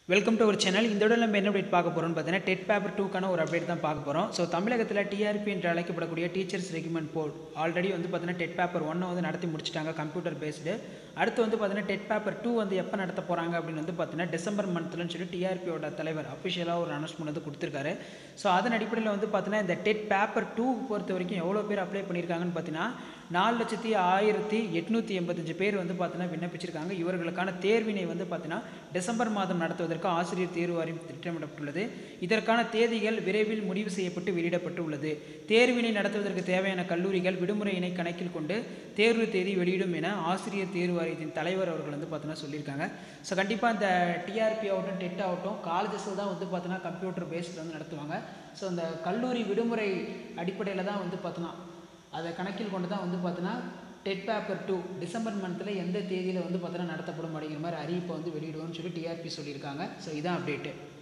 welcome to our channel இந்த விட நம்ம என்ன அப்டேட் பார்க்க போகிறோம்னு பார்த்தீங்கன்னா டெட் பேப்பர் டூக்கான ஒரு அப்டேட் தான் பார்க்க போகிறோம் ஸோ தமிழகத்தில் டிஆர்பி என்று அழைக்கப்படக்கூடிய டீச்சர்ஸ் ரெக்யூமெண்ட் போர்ட் ஆல்ரெடி வந்து பார்த்தீங்கன்னா டெட் பேப்பர் ஒன்னை வந்து நடத்தி முடிச்சிட்டாங்க கம்ப்யூட்டர் பேஸ்டு அடுத்து வந்து பார்த்தீங்கன்னா டெட் பேப்பர் டூ வந்து எப்போ நடத்த போகிறாங்க அப்படின்னு வந்து பார்த்தீங்கன்னா டிசம்பர் மந்த்லன்னு சொல்லி டிஆர்பியோட தலைவர் அஃபிஷியலாக ஒரு அனௌன்ஸ்மெண்ட் வந்து கொடுத்துருக்காரு ஸோ அதன் அடிப்படையில் வந்து பார்த்தீங்கன்னா இந்த டெட் பேப்பர் டூ பொறுத்த வரைக்கும் எவ்வளோ பேர் அப்ளை பண்ணியிருக்காங்கன்னு பார்த்தீங்கன்னா நாலு லட்சத்தி ஆயிரத்தி எட்நூற்றி எண்பத்தஞ்சு பேர் வந்து பார்த்தீங்கன்னா விண்ணப்பிச்சிருக்காங்க இவர்களுக்கான தேர்வினை வந்து பார்த்தீங்கன்னா டிசம்பர் மாதம் நடத்துவதற்கு ஆசிரியர் தேர்வு வாரியம் திட்டமிடப்பட்டுள்ளது இதற்கான தேதிகள் விரைவில் முடிவு செய்யப்பட்டு வெளியிடப்பட்டு உள்ளது தேர்வினை நடத்துவதற்கு தேவையான கல்லூரிகள் விடுமுறையினை கணக்கில் கொண்டு தேர்வு தேதி வெளியிடும் என ஆசிரியர் தேர்வு வாரியத்தின் தலைவர் அவர்கள் வந்து பார்த்தீங்கன்னா சொல்லியிருக்காங்க ஸோ கண்டிப்பாக இந்த டிஆர்பி ஆகட்டும் டெட் ஆகட்டும் காலேஜஸில் தான் வந்து பார்த்தீங்கன்னா கம்ப்யூட்டர் பேஸ்டில் வந்து நடத்துவாங்க ஸோ அந்த கல்லூரி விடுமுறை அடிப்படையில் தான் வந்து பார்த்தோன்னா அதை கணக்கில் கொண்டு தான் வந்து பார்த்தீங்கன்னா டெட் பேப்பர் டூ டிசம்பர் மந்தில் எந்த தேதியில் வந்து பார்த்தீங்கன்னா நடத்தப்படும் அப்படிங்கிற மாதிரி அறிவிப்பை வந்து வெளியிடுவோம்னு சொல்லி டிஆர்பி சொல்லியிருக்காங்க ஸோ இதான் அப்டேட்டு